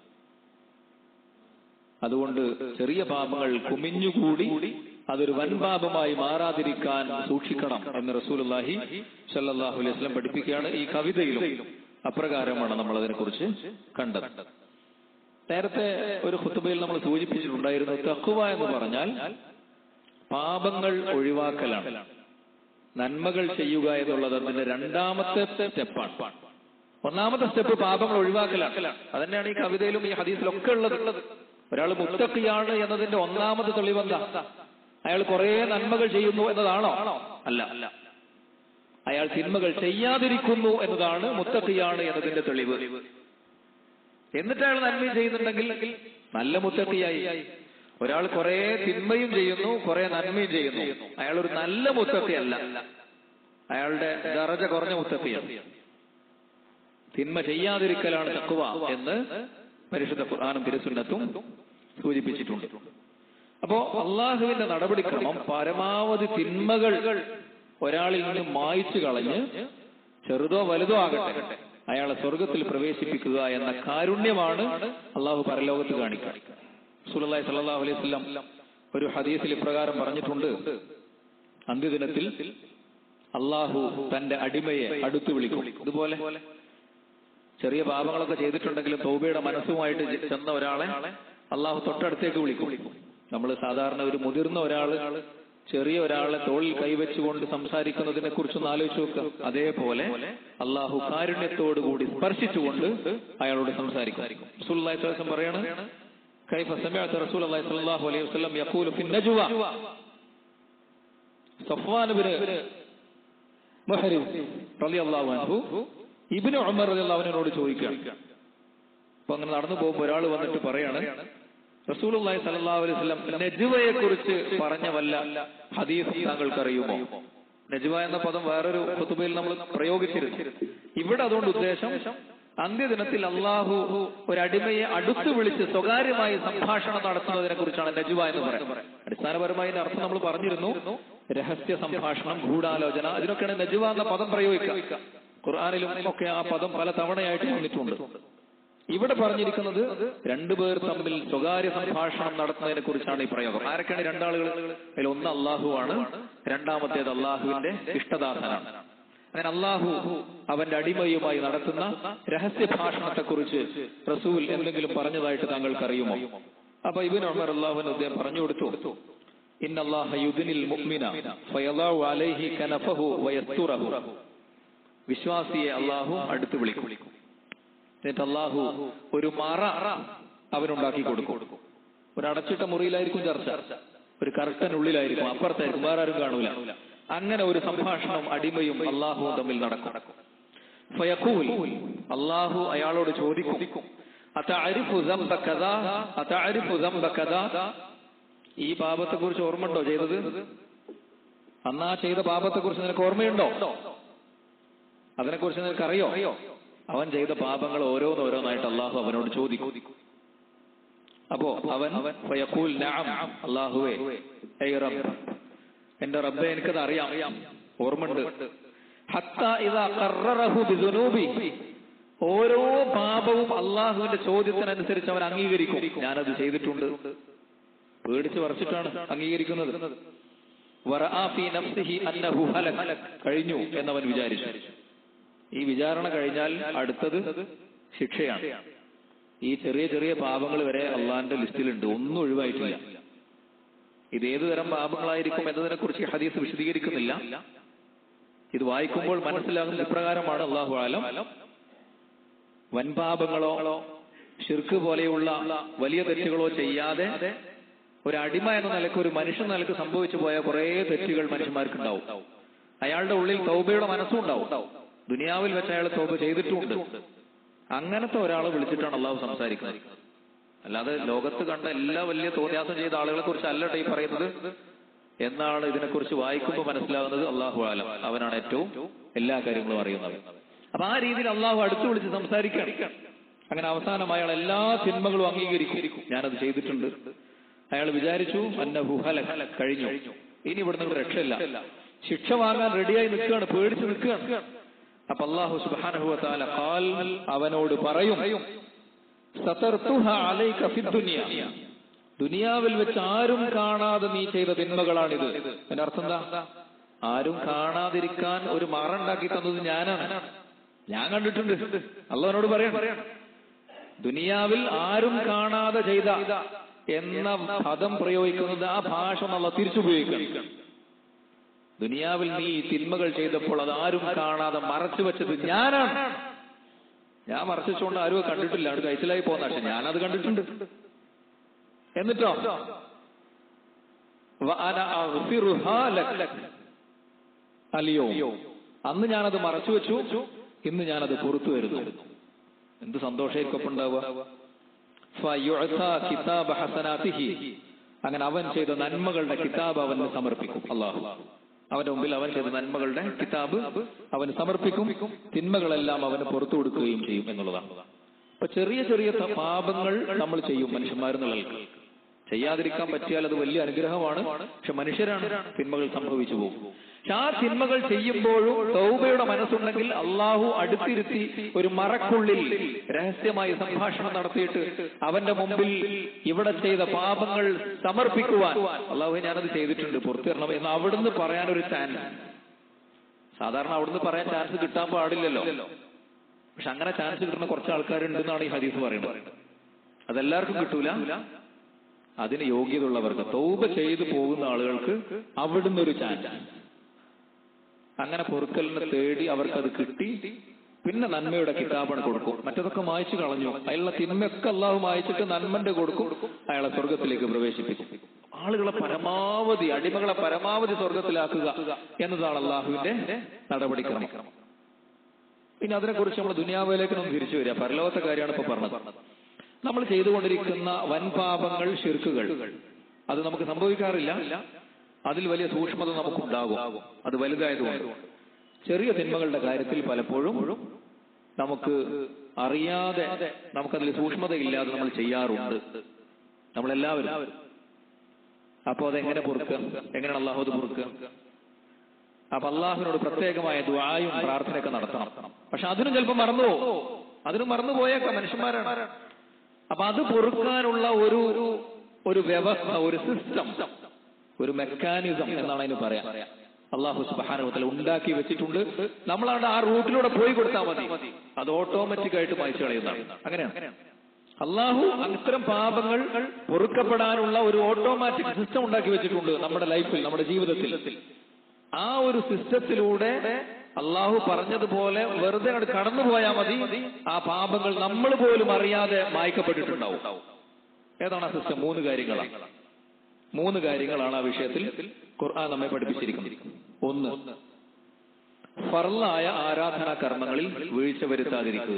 B: അതുകൊണ്ട് ചെറിയ പാപങ്ങൾ കുമിഞ്ഞുകൂടി അതൊരു വൻപാപമായി മാറാതിരിക്കാൻ സൂക്ഷിക്കണം എന്ന് റസൂലുള്ളാഹി സല്ലല്ലാഹു അലൈഹി വസല്ലം പഠിപ്പിക്കുകയാണ് ഈ കവിതയിലും അപ്രകാരമാണ് നമ്മൾ അതിനെക്കുറിച്ച് കണ്ടത് നേരത്തെ ഒരു ഖുത്തുബയിൽ നമ്മൾ സൂചിപ്പിച്ചിട്ടുണ്ടായിരുന്നു തഖ്വ എന്ന് പറഞ്ഞാൽ പാപങ്ങൾ ഒഴിവാക്കലാണ് നന്മകൾ ചെയ്യുക എന്നുള്ളത് അതിന്റെ രണ്ടാമത്തെ സ്റ്റെപ്പാണ് ഒന്നാമത്തെ സ്റ്റെപ്പ് പാപങ്ങൾ ഒഴിവാക്കലാണ് അതന്നെയാണ് ഈ കവിതയിലും ഈ ഹദീസിലൊക്കെ ഉള്ളത് ഒരാൾ മുത്തക്കിയാണ് എന്നതിന്റെ ഒന്നാമത്തെ തെളിവെന്താ അയാൾ കുറെ നന്മകൾ ചെയ്യുന്നു എന്നതാണോ അല്ല അല്ല അയാൾ തിന്മകൾ ചെയ്യാതിരിക്കുന്നു എന്നതാണ് മുത്തക്കിയാണ് എന്നതിന്റെ തെളിവ് എന്നിട്ട് അയാൾ നന്മ ചെയ്യുന്നുണ്ടെങ്കിൽ നല്ല മുത്തക്കിയായി ഒരാൾ കുറെ തിന്മയും ചെയ്യുന്നു കുറെ നന്മയും ചെയ്യുന്നു അയാൾ ഒരു നല്ല മുത്തക്കിയല്ല അയാളുടെ ദറജ കുറഞ്ഞ മുത്തക്കിയാണ് തിന്മ ചെയ്യാതിരിക്കലാണ് തക്കുവ എന്ന് പരിശുദ്ധ ഖുർആാനും തിരുസുന്നത്തും സൂചിപ്പിച്ചിട്ടുണ്ട് അപ്പോ അള്ളാഹുവിന്റെ നടപടിക്രമം പരമാവധി തിന്മകൾ ഒരാളിൽ നിന്ന് മായ്ച്ചു കളഞ്ഞ് ചെറുതോ വലുതോ ആകട്ടെ അയാളെ സ്വർഗത്തിൽ പ്രവേശിപ്പിക്കുക എന്ന കാരുണ്യമാണ് അള്ളാഹു പരലോകത്ത് കാണിക്കുക സുലല്ലാഹി സല്ലാഹു അലൈഹി സ്വലം ഒരു ഹദീസിൽ ഇപ്രകാരം പറഞ്ഞിട്ടുണ്ട് അന്ത്യദിനത്തിൽ അള്ളാഹു തന്റെ അടിമയെ അടുത്തു വിളിക്കും ഇതുപോലെ ചെറിയ പാപങ്ങളൊക്കെ ചെയ്തിട്ടുണ്ടെങ്കിലും തൗബയുടെ മനസ്സുമായിട്ട് ചെന്ന ഒരാളെ അള്ളാഹു തൊട്ടടുത്തേക്ക് വിളിക്കും നമ്മൾ സാധാരണ ഒരു മുതിർന്ന ഒരാള് ചെറിയ ഒരാളെ തോളിൽ കൈവച്ചുകൊണ്ട് സംസാരിക്കുന്നതിനെ കുറിച്ചൊന്ന് ആലോചിച്ച് നോക്കുക അതേപോലെ അള്ളാഹു കാരുണ്യത്തോടുകൂടി സ്പർശിച്ചുകൊണ്ട് അയാളോട് സംസാരിക്കും സുല്ലാഹി സ്വലം പറയാണ് كيف سمعت رسول الله صلى الله عليه وسلم يقول في النجوى صفوان بن മുഹരിം റളിയല്ലാഹു അൻഹു ഇബ്നു ഉമർ റളിയല്ലാഹു അൻഹുവിനോട് ചോദിക്കുകയാണ് അപ്പൊ അങ്ങനെ നടന്നു പോകുമ്പോൾ ഒരാൾ വന്നിട്ട് പറയാണ് റസൂലുള്ളാഹി സ്വല്ലല്ലാഹു അലൈഹി വസല്ലം നജ്വയെ കുറിച്ച് പറഞ്ഞ വല്ല ഹദീസ് താങ്കൾക്ക് അറിയുമോ നജ്വ എന്ന പദം വേറൊരു ഖുതുബയിൽ നമ്മൾ പ്രയോഗിച്ചിരുന്നു ഇവിടെ അതുകൊണ്ട് ഉദ്ദേശം അന്ത്യദിനത്തിൽ അള്ളാഹു ഒരു അടിമയെ അടുത്ത് വിളിച്ച് സ്വകാര്യമായി സംഭാഷണം നടത്തുന്നതിനെ കുറിച്ചാണ് നജുവ എന്ന് പറയുന്നത് അടിസ്ഥാനപരമായി ഇതിന്റെ അർത്ഥം നമ്മൾ പറഞ്ഞിരുന്നു രഹസ്യ സംഭാഷണം ഗൂഢാലോചന ഇതിനൊക്കെയാണ് നജുവ എന്ന പദം പ്രയോഗിക്കുക ഖുർആാനിലും ഒക്കെ ആ പദം പല തവണയായിട്ട് വന്നിട്ടുണ്ട് ഇവിടെ പറഞ്ഞിരിക്കുന്നത് രണ്ടുപേർ തമ്മിൽ സ്വകാര്യ സംഭാഷണം നടത്തുന്നതിനെ കുറിച്ചാണ് ഈ പ്രയോഗം ആരൊക്കെയാണ് രണ്ടാളുകൾ അതിൽ ഒന്ന് അള്ളാഹുവാണ് രണ്ടാമത്തേത് അള്ളാഹുവിന്റെ ഇഷ്ടദാസനാണ് അങ്ങനെ അള്ളാഹു അവന്റെ അടിമയുമായി നടത്തുന്ന രഹസ്യ ഭാഷണത്തെ കുറിച്ച് റസൂൽ എന്തെങ്കിലും പറഞ്ഞതായിട്ട് താങ്കൾക്ക് അറിയുമോ അപ്പൊ ഇബിൻ ഉമർ അള്ളാഹുവിന് അദ്ദേഹം പറഞ്ഞു കൊടുത്തു ഇന്നല്ലാഹ യുദ്നിൽ മുഅ്മിന ഫയദാഉ അലൈഹി കനഫഹു വയസ്തുറഹു വിശ്വാസിയെ അള്ളാഹു അടുത്ത് വിളിക്കും എന്നിട്ട് അള്ളാഹു ഒരു മറ അവനുണ്ടാക്കി കൊടുക്കും ഒരു അടച്ചിട്ട മുറിയിലായിരിക്കും ചർച്ച ഒരു കറക്റ്റനുള്ളിലായിരിക്കും അപ്പുറത്തായിരിക്കും വേറെ ആരും കാണൂല അങ്ങനെ ഒരു സംഭാഷണം അടിമയും അള്ളാഹുവും തമ്മിൽ നടക്കും ഫയഖൂൽ അള്ളാഹു അയാളോട് ചോദിക്കും അതഅരിഫു ദംബ കദാ അതഅരിഫു ദംബ കദാ ഈ പാപത്തെ കുറിച്ച് ഓർമ്മയുണ്ടോ ചെയ്തത് അന്നാ ചെയ്ത പാപത്തെ കുറിച്ച് നിനക്ക് ഓർമ്മയുണ്ടോ അതിനെക്കുറിച്ച് നിനക്ക് അറിയോ അവൻ ചെയ്ത പാപങ്ങൾ ഓരോന്നോരോന്നായിട്ട് അള്ളാഹു അവനോട് ചോദിക്കും അപ്പോ അവൻ ഫയഖൂൽ നഅം അല്ലാഹുവേ ഏയ് റബ്ബ് എന്റെ റബ്ബെ എനിക്കത് അറിയാം ഓർമ്മയുണ്ട് ഹത്ത ഇതാ ഖററഹു ബിദുനൂബി ഓരോ പാപവും അള്ളാഹുവിന്റെ ചോദ്യത്തിനനുസരിച്ച് അവൻ അംഗീകരിക്കും ഞാനത് ചെയ്തിട്ടുണ്ട് പേടിച്ച് വറച്ചിട്ടാണ് അംഗീകരിക്കുന്നത് വറആ ഫീ നഫ്സിഹി അന്നഹു ഹലക് കഴിഞ്ഞു എന്നവൻ വിചാരിച്ചു ഈ വിചാരണ കഴിഞ്ഞാൽ അടുത്തത് ശിക്ഷയാണ് ഈ ചെറിയ ചെറിയ പാപങ്ങൾ വരെ അള്ളാഹിന്റെ ലിസ്റ്റിലുണ്ട് ഒന്നും ഒഴിവായിട്ടില്ല ഇത് ഏതു തരം പാപങ്ങളായിരിക്കും എന്നതിനെ കുറിച്ച് ഹദീസ് വിശദീകരിക്കുന്നില്ല ഇത് വായിക്കുമ്പോൾ മനസ്സിലാകുന്ന ഇപ്രകാരമാണ് അള്ളാഹു ആലം വൻപാപങ്ങളോ ഷിർക്ക് പോലെയുള്ള വലിയ തെറ്റുകളോ ചെയ്യാതെ ഒരു അടിമ എന്ന നിലക്ക് ഒരു മനുഷ്യൻ നിലക്ക് സംഭവിച്ചു പോയ കുറെ തെറ്റുകൾ മനുഷ്യന്മാർക്കുണ്ടാവും അയാളുടെ ഉള്ളിൽ തൗബയുടെ മനസ്സും ഉണ്ടാവും ദുനിയാവിൽ വെച്ച് അയാൾ തൗബ ചെയ്തിട്ടുമുണ്ട് അങ്ങനത്തെ ഒരാളെ വിളിച്ചിട്ടാണ് അള്ളാഹു സംസാരിക്കുന്നത് അല്ലാതെ ലോകത്ത് കണ്ട എല്ലാ വലിയ തോന്നിയാസം ചെയ്ത ആളുകളെ കുറിച്ച് അല്ലട്ടെ ഈ പറയുന്നത് എന്നാണ് ഇതിനെക്കുറിച്ച് വായിക്കുമ്പോൾ മനസ്സിലാകുന്നത് അള്ളാഹു ആലം അവനാണ് ഏറ്റവും എല്ലാ കാര്യങ്ങളും അറിയുന്നത് അപ്പൊ ആ രീതിയിൽ അള്ളാഹു അടുത്ത് വിളിച്ച് സംസാരിക്കണം അങ്ങനെ അവസാനം അയാൾ എല്ലാ തിന്മകളും അംഗീകരിക്കും ഞാനത് ചെയ്തിട്ടുണ്ട് അയാൾ വിചാരിച്ചു അന്നഹു ഹലക് കഴിഞ്ഞു ഇനി ഇവിടുന്ന് ഒരു രക്ഷയില്ല ശിക്ഷ വാങ്ങാൻ റെഡിയായി നിൽക്കുകയാണ് പേടിച്ച് നിൽക്കുകയാണ് അപ്പൊ അള്ളാഹു സുബാനഹു താല ഖാൽ അവനോട് പറയും സതർത്തുഹ അലൈക ഫിദ്ദുനിയ ദുനിയാവിൽ വെച്ച് ആരും കാണാതെ നീ ചെയ്ത തിന്മകളാണിത് എന്റെ അർത്ഥം എന്താ ആരും കാണാതിരിക്കാൻ ഒരു മറുണ്ടാക്കി തന്നത് ഞാനാണ് ഞാൻ കണ്ടിട്ടുണ്ട് അള്ളവനോട് പറയാം ദുനിയാവിൽ ആരും കാണാതെ ചെയ്ത എന്ന പദം പ്രയോഗിക്കുന്നത് ആ ഭാഷ നമ്മൾ തിരിച്ചുപയോഗിക്കണം ദുനിയാവിൽ നീ തിന്മകൾ ചെയ്തപ്പോൾ അത് ആരും കാണാതെ മറച്ചു വെച്ചത് ഞാനാണ് ഞാൻ മറച്ചുകൊണ്ട് ആരും അത് കണ്ടിട്ടില്ല അത് കഴിച്ചിലായി പോകുന്ന പക്ഷെ ഞാനത് കണ്ടിട്ടുണ്ട് എന്നിട്ടോ വഅന അഗ്ഫിറുഹാ ലക്. അലിയോ അന്ന് ഞാനത് മറച്ചു വെച്ചു ഇന്ന് ഞാനത് പുറത്തു വരുന്നു എന്ത് സന്തോഷമായിരിക്കും ഉണ്ടാവുക ഫയുഅ്താ കിതാബ ഹസനാതിഹി അങ്ങനെ അവൻ ചെയ്ത നന്മകളുടെ കിതാബ് അവന് സമർപ്പിക്കും അള്ളാഹു അവന്റെ മുമ്പിൽ അവൻ ചെയ്ത നന്മകളുടെ കിതാബ് അവന് സമർപ്പിക്കും തിന്മകളെല്ലാം അവന് പുറത്തു കൊടുക്കുകയും ചെയ്യും എന്നുള്ളതാണ് അപ്പൊ ചെറിയ ചെറിയ ത- പാപങ്ങൾ നമ്മൾ ചെയ്യും മനുഷ്യന്മാരെന്നുള്ള ചെയ്യാതിരിക്കാൻ പറ്റിയാൽ അത് വലിയ അനുഗ്രഹമാണ് പക്ഷെ മനുഷ്യരാണ് തിന്മകൾ സംഭവിച്ചു പോകും പക്ഷെ ആ തിന്മകൾ ചെയ്യുമ്പോഴും തൗബയുടെ മനസ്സുണ്ടെങ്കിൽ അള്ളാഹു അടുത്തിരുത്തി ഒരു മറക്കുള്ളിൽ രഹസ്യമായി സംഭാഷണം നടത്തിയിട്ട് അവന്റെ മുമ്പിൽ ഇവിടെ ചെയ്ത പാപങ്ങൾ സമർപ്പിക്കുവാൻ അള്ളാഹു ഞാനത് ചെയ്തിട്ടുണ്ട് പുറത്തു തരണം എന്ന് അവിടുന്ന് പറയാൻ ഒരു ചാൻസ് സാധാരണ അവിടുന്ന് പറയാൻ ചാൻസ് കിട്ടാൻ പാടില്ലല്ലോ പക്ഷെ അങ്ങനെ ചാൻസ് കിട്ടുന്ന കുറച്ച് ആൾക്കാരുണ്ടെന്നാണ് ഈ ഹദീസ് പറയുന്നത് അതെല്ലാവർക്കും കിട്ടൂല അതിന് യോഗ്യതയുള്ളവർക്ക് തൗബ ചെയ്തു പോകുന്ന ആളുകൾക്ക് അവിടുന്ന് ഒരു ചാൻസ് അങ്ങനെ പൊറുക്കലിനെ തേടി അവർക്ക് അത് കിട്ടി പിന്നെ നന്മയുടെ കിതാബാണ് കൊടുക്കും മറ്റതൊക്കെ മായച്ചു കളഞ്ഞു അയാളുടെ തിന്മയൊക്കെ അള്ളാഹു മായച്ചിട്ട് നന്മന്റെ കൊടുക്കും അയാളെ സ്വർഗത്തിലേക്ക് പ്രവേശിപ്പിക്കും ആളുകളെ പരമാവധി അടിമകളെ പരമാവധി സ്വർഗത്തിലാക്കുക എന്നതാണ് അള്ളാഹുവിന്റെ നടപടിക്രമം പിന്നെ അതിനെക്കുറിച്ച് നമ്മൾ ദുനിയാവിലേക്ക് ഒന്ന് തിരിച്ചു വരിക പരലോകത്തെ കാര്യമാണ് ഇപ്പൊ പറഞ്ഞത് നമ്മൾ ചെയ്തുകൊണ്ടിരിക്കുന്ന വൻപാപങ്ങൾ ഷിർക്കുകൾ അത് നമുക്ക് സംഭവിക്കാറില്ല അതിൽ വലിയ സൂക്ഷ്മത നമുക്കുണ്ടാകും അത് വലുതായതുകൊണ്ട് ചെറിയ തിന്മകളുടെ കാര്യത്തിൽ പലപ്പോഴും നമുക്ക് അറിയാതെ നമുക്കതിൽ സൂക്ഷ്മതയില്ലാതെ നമ്മൾ ചെയ്യാറുണ്ട് നമ്മളെല്ലാവരും അപ്പോ അതെങ്ങനെ പൊറുക്കുക എങ്ങനെയാണ് അള്ളാഹു അത് പൊറുക്കുക അപ്പൊ അള്ളാഹുവിനോട് പ്രത്യേകമായ ദ്വായും പ്രാർത്ഥനയൊക്കെ നടത്തണം പക്ഷെ അതിനും ചിലപ്പോൾ മറന്നുപോകും അതിനും മറന്നുപോയേക്കാം മനുഷ്യന്മാരാണ് അപ്പൊ അത് പൊറുക്കാനുള്ള ഒരു ഒരു വ്യവസ്ഥ ഒരു സിസ്റ്റം ഒരു മെക്കാനിസം എന്നാണ് അതിന് പറയാം അള്ളാഹു സുബാനുഭവത്തിൽ ഉണ്ടാക്കി വെച്ചിട്ടുണ്ട് നമ്മളവിടെ ആ റൂട്ടിലൂടെ പോയി കൊടുത്താൽ മതി അത് ഓട്ടോമാറ്റിക് ആയിട്ട് മായ്ച്ചു കളയുന്നതാണ് അങ്ങനെയാണ് അള്ളാഹു അത്തരം പാപങ്ങൾ പൊറുക്കപ്പെടാനുള്ള ഒരു ഓട്ടോമാറ്റിക് സിസ്റ്റം ഉണ്ടാക്കി വെച്ചിട്ടുണ്ട് നമ്മുടെ ലൈഫിൽ നമ്മുടെ ജീവിതത്തിൽ ആ ഒരു സിസ്റ്റത്തിലൂടെ അള്ളാഹു പറഞ്ഞതുപോലെ വെറുതെ അങ്ങോട്ട് കടന്നുപോയാൽ മതി ആ പാപങ്ങൾ നമ്മൾ പോലും അറിയാതെ മായ്ക്കപ്പെട്ടിട്ടുണ്ടാവും ഏതാണ് ആ സിസ്റ്റം മൂന്ന് കാര്യങ്ങളാണ് മൂന്ന് കാര്യങ്ങളാണ് ആ വിഷയത്തിൽ ഖുർആൻ നമ്മെ പഠിപ്പിച്ചിരിക്കുന്നത് ഒന്ന് ഫർലായ ആരാധനാ കർമ്മങ്ങളിൽ വീഴ്ച വരുത്താതിരിക്കുക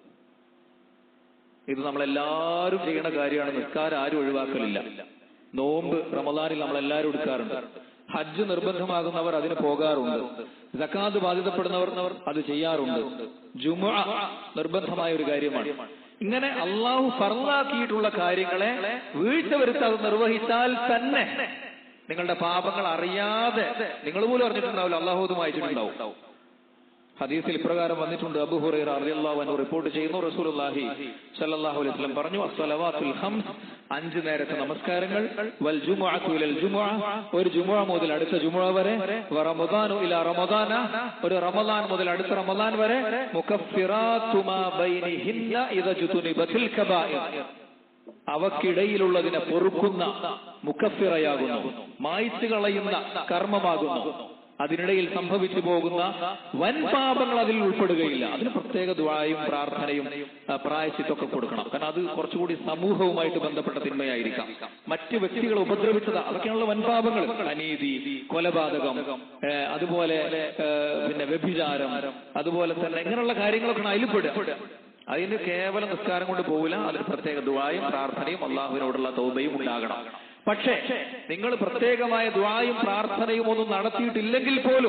B: ഇത് നമ്മളെല്ലാവരും ചെയ്യുന്ന കാര്യമാണ് നിസ്കാരം ആരും ഒഴിവാക്കലില്ല നോമ്പ് റമദാനിൽ നമ്മളെല്ലാവരും എടുക്കാറുണ്ട് ഹജ്ജ് നിർബന്ധമാകുന്നവർ അതിന് പോകാറുണ്ട് ജക്കാത്ത് ബാധിതപ്പെടുന്നവർ അത് ചെയ്യാറുണ്ട് ജുമുഅ നിർബന്ധമായ ഒരു കാര്യമാണ് ഇങ്ങനെ അള്ളാഹു ഫർലാക്കിയിട്ടുള്ള കാര്യങ്ങളെ വീഴ്ച വരുത്താതെ നിർവഹിച്ചാൽ തന്നെ നിങ്ങളുടെ പാപങ്ങൾ അറിയാതെ നിങ്ങൾ പോലും അറിഞ്ഞിട്ടുണ്ടാവില്ല അള്ളാഹു അത് വായിച്ചിട്ടുണ്ടാവും ഹദീസിൽ ഇപ്രകാരം വന്നിട്ടുണ്ട് അബു ഹുറൈറ റളിയല്ലാഹു അൻഹു റിപ്പോർട്ട് ചെയ്യുന്നു റസൂലുള്ളാഹി സ്വല്ലല്ലാഹു അലൈഹി വസല്ലം പറഞ്ഞു അസ്സലവാത്തുൽ ഖംസ് അഞ്ച് നേരത്തെ നമസ്കാരങ്ങൾ വൽ ജുമുഅത്തു ഇലൽ ജുമുഅ ഒരു ജുമുഅ മുതൽ അടുത്ത ജുമുഅ വരെ വ റമദാനു ഇലാ റമദാന ഒരു റമദാൻ മുതൽ അടുത്ത റമദാൻ വരെ മുകഫിറാത്തു മാ ബൈനിഹിന്ന ഇദ ജുതുനിബത്തിൽ കബായിർ അവക്കിടയിലുള്ളതിനെ പൊറുക്കുന്ന മുക്കഫിറയാകുന്നു മായ്ച്ചു കളയുന്ന കർമ്മമാകുന്നു അതിനിടയിൽ സംഭവിച്ചു പോകുന്ന വൻ പാപങ്ങൾ അതിൽ ഉൾപ്പെടുകയില്ല അതിന് പ്രത്യേക ദ്വായും പ്രാർത്ഥനയും ആ, പ്രായശ്ചിത്തൊക്കെ കൊടുക്കണം കാരണം അത് കുറച്ചുകൂടി സമൂഹവുമായിട്ട് ബന്ധപ്പെട്ട തിന്മയായിരിക്കാം മറ്റ് വ്യക്തികളെ ഉപദ്രവിച്ചത് അതൊക്കെയാണല്ലോ വൻപാപങ്ങൾ അനീതി കൊലപാതകം ഏ, അതുപോലെ ഏ, പിന്നെ വ്യഭിചാരം അതുപോലെ തന്നെ ഇങ്ങനെയുള്ള കാര്യങ്ങളൊക്കെ അതിൽ പെടുക അതിന് കേവലം നിസ്കാരം കൊണ്ട് പോകില്ല അതിന് പ്രത്യേക ദുവായും പ്രാർത്ഥനയും അള്ളാഹുവിനോടുള്ള തൗബയും ഉണ്ടാകണം പക്ഷേ നിങ്ങൾ പ്രത്യേകമായ ദുവായും പ്രാർത്ഥനയും ഒന്നും നടത്തിയിട്ടില്ലെങ്കിൽ പോലും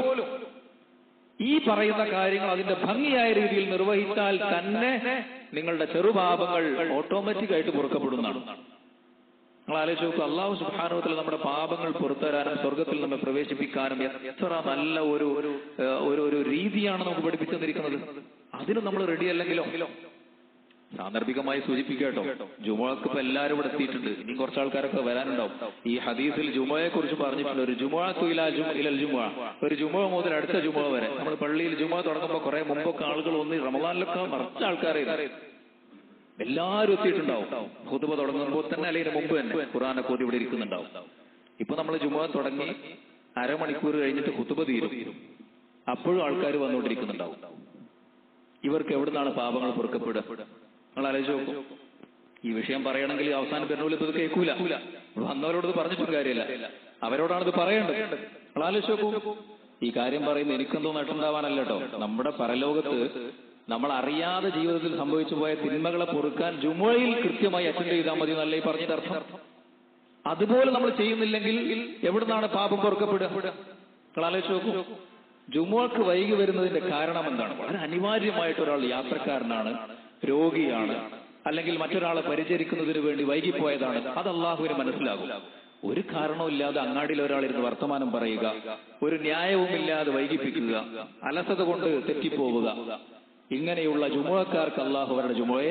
B: ഈ പറയുന്ന കാര്യങ്ങൾ അതിന്റെ ഭംഗിയായ രീതിയിൽ നിർവഹിച്ചാൽ തന്നെ നിങ്ങളുടെ ചെറുപാപങ്ങൾ ഓട്ടോമാറ്റിക് ആയിട്ട് പൊറുക്കപ്പെടുന്നതാണ് നിങ്ങൾ ആലോചിച്ച് നോക്കൂ അള്ളാഹു സുബാനുവത്തിൽ നമ്മുടെ പാപങ്ങൾ പുറത്തുവരാനും സ്വർഗത്തിൽ നമ്മെ പ്രവേശിപ്പിക്കാനും എത്ര നല്ല ഒരു ഒരു ഏഹ്, ഒരു ഒരു രീതിയാണ് നമുക്ക് പഠിപ്പിച്ചു തന്നിരിക്കുന്നത് അതിന് നമ്മൾ റെഡി അല്ലെങ്കിലോ സാന്ദർഭികമായി സൂചിപ്പിക്കട്ടോ ജുമുഅക്ക് ഇപ്പൊ എല്ലാവരും ഇവിടെ എത്തിയിട്ടുണ്ട് ഇനിയും കുറച്ച് ആൾക്കാരൊക്കെ വരാനുണ്ടാവും ഈ ഹദീസിൽ ജുമുഅയെ കുറിച്ച് പറഞ്ഞിട്ടുണ്ട് ഒരു ജുമുഅ ഇലൽ ജുമുഅ ഒരു ജുമുഅ മുതൽ അടുത്ത ജുമുഅ വരെ നമ്മൾ പള്ളിയിൽ ജുമുഅ തുടങ്ങുമ്പോൾ കുറെ മുമ്പൊക്കെ ആളുകൾ ഒന്ന് റമദാനിലൊക്കെ മറച്ച ആൾക്കാരെ എല്ലാവരും എത്തിയിട്ടുണ്ടാവും ഹുതുബ തുടങ്ങുമ്പോൾ തന്നെ അല്ലെങ്കിൽ മുമ്പ് തന്നെ ഖുറാനൊക്കെ ഓതി ഇവിടെ ഇരിക്കുന്നുണ്ടാവും ഇപ്പൊ നമ്മൾ ജുമുഅ തുടങ്ങി അരമണിക്കൂർ കഴിഞ്ഞിട്ട് ഹുതുബ തീരും അപ്പോഴും ആൾക്കാർ വന്നുകൊണ്ടിരിക്കുന്നുണ്ടാവും ഇവർക്ക് എവിടുന്നാണ് പാപങ്ങൾ പൊറുക്കപ്പെടുക നിങ്ങൾ ആലോചിച്ച് നോക്കൂ ഈ വിഷയം പറയണമെങ്കിൽ അവസാനം വരുന്ന ഇത് കേൾക്കൂല വന്നവരോട് ഇത് പറഞ്ഞിട്ടും കാര്യമില്ല അവരോടാണ് ഇത് പറയേണ്ടത് നിങ്ങൾ ആലോചിച്ച് നോക്കൂ ഈ കാര്യം പറയുന്ന എനിക്കെന്തോ നട്ടുണ്ടാവാനല്ല കേട്ടോ നമ്മുടെ പരലോകത്ത് നമ്മൾ അറിയാതെ ജീവിതത്തിൽ സംഭവിച്ചു പോയ തിന്മകളെ പൊറുക്കാൻ ജുമുഴയിൽ കൃത്യമായി അറ്റൻഡ് ചെയ്താൽ മതി എന്നല്ലേ ഈ പറഞ്ഞത് അർത്ഥം അതുപോലെ നമ്മൾ ചെയ്യുന്നില്ലെങ്കിൽ എവിടുന്നാണ് പാപം പൊറുക്കപ്പെടുക നിങ്ങൾ ആലോചിച്ച് നോക്കൂ ജുമുഅക്ക് വൈകി വരുന്നതിന്റെ കാരണം എന്താണ് വളരെ അനിവാര്യമായിട്ട് ഒരാൾ യാത്രക്കാരനാണ് രോഗിയാണ് അല്ലെങ്കിൽ മറ്റൊരാളെ പരിചരിക്കുന്നതിന് വേണ്ടി വൈകിപ്പോയതാണ് അത് അള്ളാഹുവിന് മനസ്സിലാകും ഒരു കാരണവുമില്ലാതെ അങ്ങാടിയിൽ ഒരാൾ ഇരുന്ന് വർത്തമാനം പറയുക ഒരു ന്യായവുമില്ലാതെ വൈകിപ്പിക്കുക അലസത കൊണ്ട് തെറ്റിപ്പോവുക ഇങ്ങനെയുള്ള ജുമുഅക്കാർക്ക് അള്ളാഹു അവരുടെ ജുമുഅയെ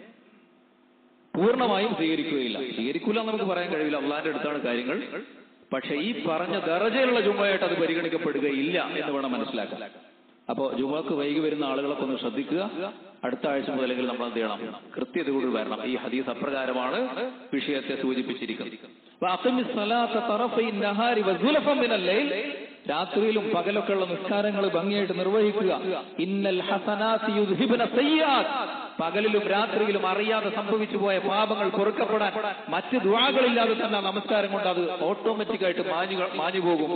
B: പൂർണ്ണമായും സ്വീകരിക്കുകയില്ല സ്വീകരിക്കൂല എന്ന് നമുക്ക് പറയാൻ കഴിയില്ല അള്ളാന്റെ അടുത്താണ് കാര്യങ്ങൾ പക്ഷെ ഈ പറഞ്ഞ ദറജയിലുള്ള ജുമയായിട്ട് അത് പരിഗണിക്കപ്പെടുകയില്ല എന്ന് വേണം മനസ്സിലാക്കാൻ അപ്പോ ജുമക്ക് വൈകി വരുന്ന ആളുകളൊക്കെ ഒന്ന് ശ്രദ്ധിക്കുക അടുത്ത ആഴ്ച മുതലെങ്കിൽ നമ്മൾ എന്ത് ചെയ്യണം കൃത്യത കൂടി വരണം ഈ ഹദീസ് അപ്രകാരമാണ് വിഷയത്തെ സൂചിപ്പിച്ചിരിക്കുന്നത് വഅഖിമി സ്വലാത്ത തറഫൈ നഹാരി വസുലഫൻ മിനൽ ലൈൽ. രാത്രിയിലും പകലൊക്കെ ഉള്ള നിസ്കാരങ്ങൾ ഭംഗിയായിട്ട് നിർവഹിക്കുക ഇന്നൽ ഹസനാത്തി യുദ്ഹിബന സയ്യാത്ത് പകലിലും രാത്രിയിലും അറിയാതെ സംഭവിച്ചു പോയ പാപങ്ങൾ പൊറുക്കപ്പെടാൻ മറ്റ് ദുവാകളില്ലാതെ തന്നെ ആ നമസ്കാരം കൊണ്ട് അത് ഓട്ടോമാറ്റിക്കായിട്ട് മാഞ്ഞു മാഞ്ഞു പോകും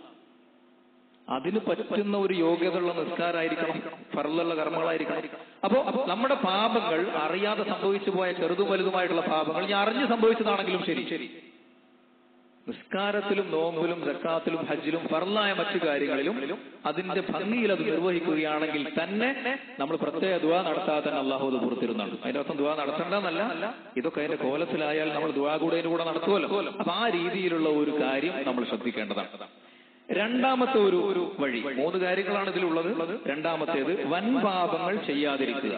B: അതിന് പറ്റുന്ന ഒരു യോഗ്യതയുള്ള നിസ്കാരമായിരിക്കണം ഫറലുള്ള കർമ്മങ്ങളായിരിക്കണം അപ്പോ നമ്മുടെ പാപങ്ങൾ അറിയാതെ സംഭവിച്ചു പോയ ചെറുതും വലുതുമായിട്ടുള്ള പാപങ്ങൾ ഞാൻ അറിഞ്ഞ് സംഭവിച്ചതാണെങ്കിലും ശരി ശരി നിസ്കാരത്തിലും നോമ്പിലും സക്കാത്തിലും ഹജ്ജിലും ഫർലായ മറ്റു കാര്യങ്ങളിലും അതിന്റെ ഭംഗിയിൽ അത് നിർവഹിക്കുകയാണെങ്കിൽ തന്നെ നമ്മൾ പ്രത്യേക ദുവാ നടത്താതെ തന്നെ അള്ളാഹു അത് പുറത്തിരുന്നുണ്ട് അതിന്റെ അർത്ഥം ദുവാ നടത്തേണ്ടതെന്നല്ല ഇതൊക്കെ അതിന്റെ കോലത്തിലായാൽ നമ്മൾ ദുവാ കൂടെ കൂടെ നടത്തുമല്ലോ അപ്പൊ ആ രീതിയിലുള്ള ഒരു കാര്യം നമ്മൾ ശ്രദ്ധിക്കേണ്ടതാണ് രണ്ടാമത്തെ ഒരു ഒരു വഴി മൂന്ന് കാര്യങ്ങളാണ് ഇതിലുള്ളത് രണ്ടാമത്തേത് വൻ പാപങ്ങൾ ചെയ്യാതിരിക്കുക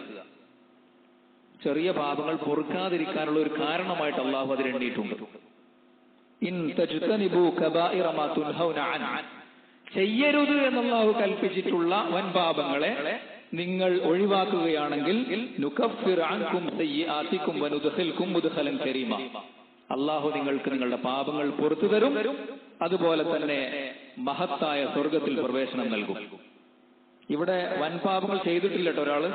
B: ചെറിയ പാപങ്ങൾ പൊറുക്കാതിരിക്കാനുള്ള ഒരു കാരണമായിട്ട് അള്ളാഹു അതിലെണ്ണിയിട്ടുണ്ട് ഇൻ തജ്തനിബു കബായിറ മാ തുൻഹൗന അൻ ചെയ്യരുത് എന്നല്ലാഹു കൽപ്പിച്ചിട്ടുള്ള വൻ പാപങ്ങളെ നിങ്ങൾ ഒഴിവാക്കുകയാണെങ്കിൽ നുകഫിർ അൻകും സയ്യിആതികും വനുദ്ഖിൽകും മുദ്ഖലൻ കരീമ അള്ളാഹു നിങ്ങൾക്ക് നിങ്ങളുടെ പാപങ്ങൾ പുറത്തു തരും അതുപോലെ തന്നെ മഹത്തായ സ്വർഗത്തിൽ പ്രവേശനം നൽകും ഇവിടെ വൻ പാപങ്ങൾ ചെയ്തിട്ടില്ല കേട്ടോ ഒരാള്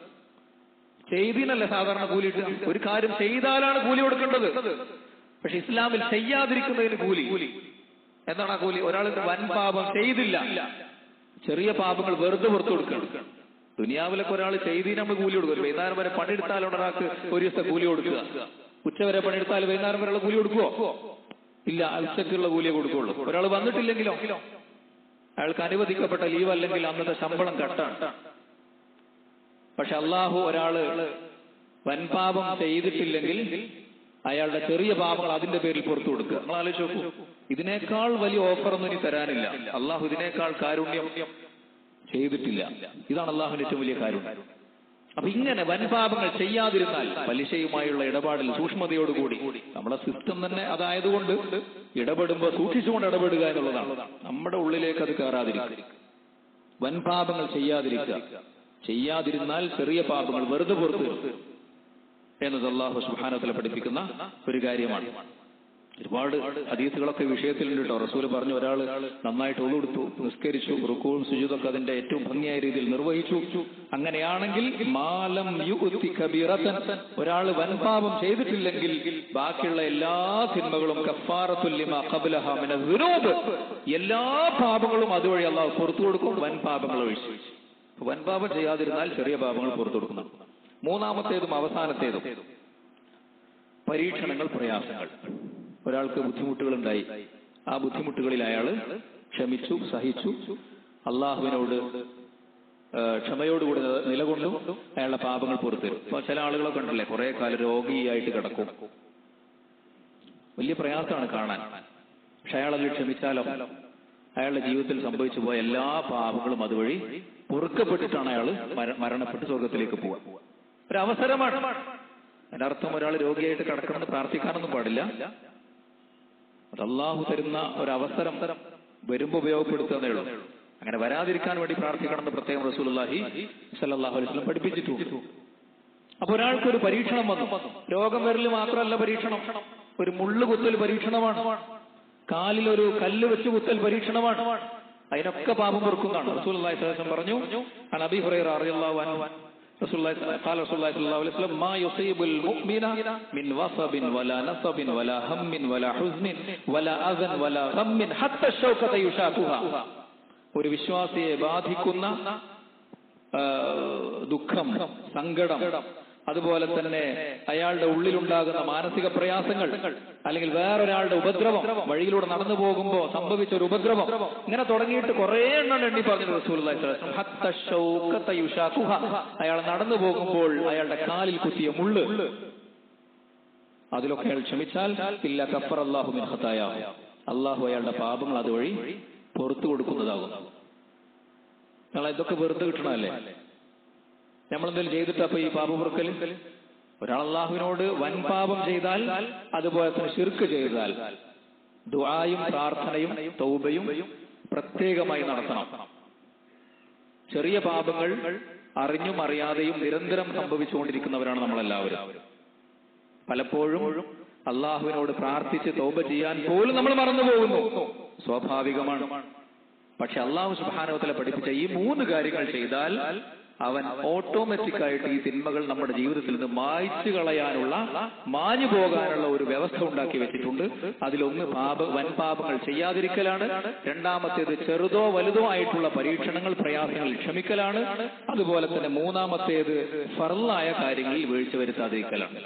B: ചെയ്തിനല്ല സാധാരണ കൂലി കിട്ടുക. ഒരു കാര്യം ചെയ്താലാണ് കൂലി കൊടുക്കേണ്ടത് പക്ഷെ ഇസ്ലാമിൽ ചെയ്യാതിരിക്കുന്നതിന് കൂലി എന്താണ് ആ കൂലി ഒരാൾ വൻ പാപം ചെയ്തില്ല ചെറിയ പാപങ്ങൾ വെറുതെ പുറത്തു കൊടുക്കണം ദുനിയാവിലൊക്കെ ഒരാൾ ചെയ്തിന് നമ്മൾ കൂലി കൊടുക്കും വൈകുന്നേരം വരെ പണിയെടുത്താൽ ഒരാൾക്ക് ഒരു ദിവസത്തെ കൂലി കൊടുക്കുക ഉച്ചവരെ പണിയെടുത്താൽ വൈകുന്നേരം വരെയുള്ള കൂലി കൊടുക്കുവോ ഇല്ല ഉച്ചക്കുള്ള കൂലിയെ കൊടുക്കുള്ളൂ ഒരാൾ വന്നിട്ടില്ലെങ്കിലോ അയാൾക്ക് അനുവദിക്കപ്പെട്ട ലീവ് അല്ലെങ്കിൽ അന്നത്തെ ശമ്പളം കട്ടാണ് പക്ഷെ അള്ളാഹു ഒരാള് വൻപാപം ചെയ്തിട്ടില്ലെങ്കിൽ അയാളുടെ ചെറിയ പാപങ്ങൾ അതിന്റെ പേരിൽ പുറത്തു കൊടുക്കുക നിങ്ങൾ ആലോചിച്ച് നോക്കൂ ഇതിനേക്കാൾ വലിയ ഓഫർ ഒന്നും ഇനി തരാനില്ല അള്ളാഹു ഇതിനേക്കാൾ കാരുണ്യം ചെയ്തിട്ടില്ല ഇതാണ് അള്ളാഹുവിന്റെ ഏറ്റവും വലിയ കാരുണ്യം അപ്പൊ ഇങ്ങനെ വൻപാപങ്ങൾ ചെയ്യാതിരുന്നാൽ പലിശയുമായുള്ള ഇടപാടിൽ സൂക്ഷ്മതയോടുകൂടി നമ്മുടെ സിസ്റ്റം തന്നെ അതായതുകൊണ്ട് ഇടപെടുമ്പോൾ സൂക്ഷിച്ചുകൊണ്ട് ഇടപെടുക എന്നുള്ളതാണ് നമ്മുടെ ഉള്ളിലേക്ക് അത് കയറാതിരിക്കുക വൻപാപങ്ങൾ ചെയ്യാതിരിക്കുക ചെയ്യാതിരുന്നാൽ ചെറിയ പാപങ്ങൾ വെറുതെ പുറത്ത് എന്നത് അള്ളാഹു സുബാനത്തിലെ പഠിപ്പിക്കുന്ന ഒരു കാര്യമാണ് ഒരുപാട് ഹദീസുകളൊക്കെ ഈ വിഷയത്തിലുണ്ട് കേട്ടോ റസൂൽ പറഞ്ഞു ഒരാൾ നന്നായിട്ട് ഒതുകൊടുത്തു നിസ്കരിച്ചു റുക്കുവും സുജിതൊക്കെ അതിന്റെ ഏറ്റവും ഭംഗിയായ രീതിയിൽ നിർവഹിച്ചു അങ്ങനെയാണെങ്കിൽ മാലം യുക്തി കബീറത്തൻ ഒരാൾ വൻപാപം ചെയ്തിട്ടില്ലെങ്കിൽ ബാക്കിയുള്ള എല്ലാ തിന്മകളും കഫാറത്തുല്ലിമ ഖബ്ലഹ മിന ദുനൂബ് എല്ലാ പാപങ്ങളും അതുവഴി അള്ളാഹു പുറത്തു കൊടുക്കും വൻ പാപങ്ങൾ ഒഴിച്ച് വൻപാപം ചെയ്യാതിരുന്നാൽ ചെറിയ പാപങ്ങൾ പുറത്തു കൊടുക്കുന്നു മൂന്നാമത്തേതും അവസാനത്തേതും പരീക്ഷണങ്ങൾ പ്രയാസങ്ങൾ ഒരാൾക്ക് ബുദ്ധിമുട്ടുകൾ ഉണ്ടായി ആ ബുദ്ധിമുട്ടുകളിൽ അയാൾ ക്ഷമിച്ചു സഹിച്ചു അള്ളാഹുവിനോട് ആ, ക്ഷമയോടുകൂടി നിലകൊണ്ടു അയാളുടെ പാപങ്ങൾ പുറത്തുവരും ഇപ്പൊ ചില ആളുകളൊക്കെ ഉണ്ടല്ലേ കുറെ കാലം രോഗിയായിട്ട് കിടക്കും വലിയ പ്രയാസമാണ് കാണാൻ പക്ഷെ അയാൾ അതിൽ ക്ഷമിച്ചാലോ അയാളുടെ ജീവിതത്തിൽ സംഭവിച്ചു പോയ എല്ലാ പാപങ്ങളും അതുവഴി പൊറുക്കപ്പെട്ടിട്ടാണ് അയാൾ മരണപ്പെട്ട് സ്വർഗത്തിലേക്ക് പോവുക ഒരു അവസരമാണ് അതിന്റെ അർത്ഥം ഒരാൾ രോഗിയായിട്ട് കിടക്കണമെന്ന് പ്രാർത്ഥിക്കാനൊന്നും പാടില്ല അത് അള്ളാഹു തരുന്ന ഒരു അവസരം വരുമ്പോ ഉപയോഗപ്പെടുത്തുന്നേ ഉള്ളൂ അങ്ങനെ വരാതിരിക്കാൻ വേണ്ടി പ്രാർത്ഥിക്കണമെന്ന് പ്രത്യേകം റസൂലുള്ളാഹി സല്ലല്ലാഹു അലൈഹി വസല്ലം പഠിപ്പിച്ചിട്ടുണ്ട് അപ്പൊ ഒരാൾക്ക് ഒരു പരീക്ഷണം വന്നു രോഗം വരൽ മാത്രമല്ല പരീക്ഷണം ഒരു മുള്ളു കുത്തൽ പരീക്ഷണമാണ് കാലിൽ ഒരു കല്ല് വെച്ച് കുത്തൽ പരീക്ഷണമാണ് അതിനൊക്കെ പാപം പൊറുക്കുന്നതാണ് റസൂലുള്ളാഹി സ്വല്ലല്ലാഹു അലൈഹി വസല്ലം പറഞ്ഞു അൻ അബീ ഹുറൈറ റളിയല്ലാഹു അൻഹു رسول الله قال رسول الله صلى الله عليه وسلم ما يصيب المؤمن من وصب ولا نصب ولا هم ولا حزن ولا أذى ولا غم حتى الشوكة يشاكها ഒരു വിശ്വാസിയെ ബാധിക്കുന്ന ആ, ദുഃഖം സങ്കടം അതുപോലെ തന്നെ അയാളുടെ ഉള്ളിലുണ്ടാകുന്ന മാനസിക പ്രയാസങ്ങൾ അല്ലെങ്കിൽ വേറൊരാളുടെ ഉപദ്രവം വഴിയിലൂടെ നടന്നു പോകുമ്പോൾ സംഭവിച്ച ഒരു ഉപദ്രവം ഇങ്ങനെ തുടങ്ങിയിട്ട് കുറെ എണ്ണം എണ്ണി പറഞ്ഞു റസൂലുള്ളാഹി സ്വല്ലല്ലാഹു അലൈഹി വസല്ലം. ഹത്ത ശൗകത യുശാഖുഹ. അയാൾ നടന്നു പോകുമ്പോൾ അയാളുടെ കാലിൽ കുത്തിയ മുള്ള് അതിലൊക്കെ അയാൾ ക്ഷമിച്ചാൽ ഇല്ല കഫർ അള്ളാഹു മിൻ ഖതായാഹു. അള്ളാഹു അയാളുടെ പാപങ്ങൾ അതുവഴി പുറത്തു കൊടുക്കുന്നതാകും നിങ്ങൾ ഇതൊക്കെ വെറുതെ കിട്ടണമല്ലേ നമ്മളെന്തെങ്കിലും ചെയ്തിട്ട് അപ്പൊ ഈ പാപപുറക്കൽ ഒരാൾ അള്ളാഹുവിനോട് വൻ പാപം ചെയ്താൽ അതുപോലെ തന്നെ ശിർക്ക് ചെയ്താൽ ദുആയും പ്രാർത്ഥനയും തൗബയും പ്രത്യേകമായി നടത്തണം ചെറിയ പാപങ്ങൾ അറിഞ്ഞും അറിയാതെയും നിരന്തരം സംഭവിച്ചുകൊണ്ടിരിക്കുന്നവരാണ് നമ്മളെല്ലാവരും പലപ്പോഴും അള്ളാഹുവിനോട് പ്രാർത്ഥിച്ച് തൗബ ചെയ്യാൻ പോലും നമ്മൾ മറന്നു പോകുന്നു സ്വാഭാവികമാണ് പക്ഷെ അള്ളാഹു സുബാനോത്തല പഠിപ്പിച്ച ഈ മൂന്ന് കാര്യങ്ങൾ ചെയ്താൽ അവൻ ഓട്ടോമാറ്റിക് ആയിട്ട് ഈ തിന്മകൾ നമ്മുടെ ജീവിതത്തിൽ നിന്ന് മായ്ച്ചു കളയാനുള്ള മാഞ്ഞു പോകാനുള്ള ഒരു വ്യവസ്ഥ ഉണ്ടാക്കി വെച്ചിട്ടുണ്ട് അതിലൊന്ന് പാപ വൻ പാപങ്ങൾ ചെയ്യാതിരിക്കലാണ് രണ്ടാമത്തേത് ചെറുതോ വലുതോ ആയിട്ടുള്ള പരീക്ഷണങ്ങൾ പ്രയാസങ്ങൾ ക്ഷമിക്കലാണ് അതുപോലെ തന്നെ മൂന്നാമത്തേത് ഫറലായ കാര്യങ്ങളിൽ വീഴ്ച വരുത്താതിരിക്കലാണ്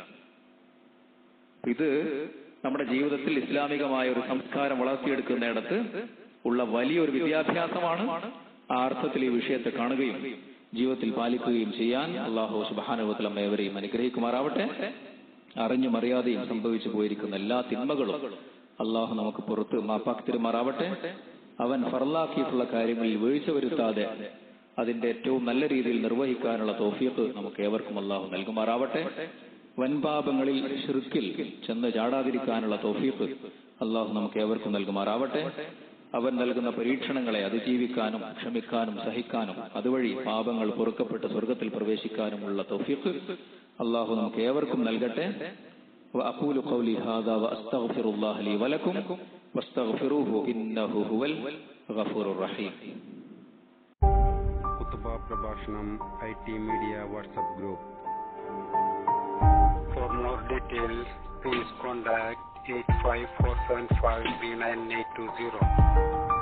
B: ഇത് നമ്മുടെ ജീവിതത്തിൽ ഇസ്ലാമികമായ ഒരു സംസ്കാരം വളർത്തിയെടുക്കുന്നിടത്ത് ഉള്ള വലിയൊരു വിദ്യാഭ്യാസമാണ് ആ അർത്ഥത്തിൽ ഈ വിഷയത്തെ കാണുകയും ജീവിതത്തിൽ പാലിക്കുകയും ചെയ്യാൻ അള്ളാഹു സുബാനുവത്തലം ഏവരെയും അനുഗ്രഹിക്കുമാറാവട്ടെ അറിഞ്ഞും അറിയാതെയും സംഭവിച്ചു പോയിരിക്കുന്ന എല്ലാ തിന്മകളും അള്ളാഹു നമുക്ക് പുറത്ത് മാപ്പാക്കി തരുമാറാവട്ടെ അവൻ ഫറലാക്കിയിട്ടുള്ള കാര്യങ്ങളിൽ വീഴ്ച വരുത്താതെ അതിന്റെ ഏറ്റവും നല്ല രീതിയിൽ നിർവഹിക്കാനുള്ള തോഫിയത്ത് നമുക്ക് ഏവർക്കും അള്ളാഹു നൽകുമാറാവട്ടെ വൻപാപങ്ങളിൽ ഷിർക്കിൽ ചെന്ന് ചാടാതിരിക്കാനുള്ള തോഫീഫ് അള്ളാഹു നമുക്ക് ഏവർക്കും നൽകുമാറാവട്ടെ അവൻ നൽകുന്ന പരീക്ഷണങ്ങളെ അതിജീവിക്കാനും ക്ഷമിക്കാനും സഹിക്കാനും അതുവഴി പാപങ്ങൾ പൊറുക്കപ്പെട്ട് സ്വർഗത്തിൽ പ്രവേശിക്കാനുമുള്ള തൗഫീഖ് അള്ളാഹു നമുക്ക് ഏവർക്കും നൽകട്ടെ وأقول قولي هذا وأستغفر الله لي ولكم واستغفروه إنه هو الغفور الرحيم
A: കുത്തുബ പ്രഭാഷണം I T media WhatsApp group
C: For more details, please contact 85475 3980.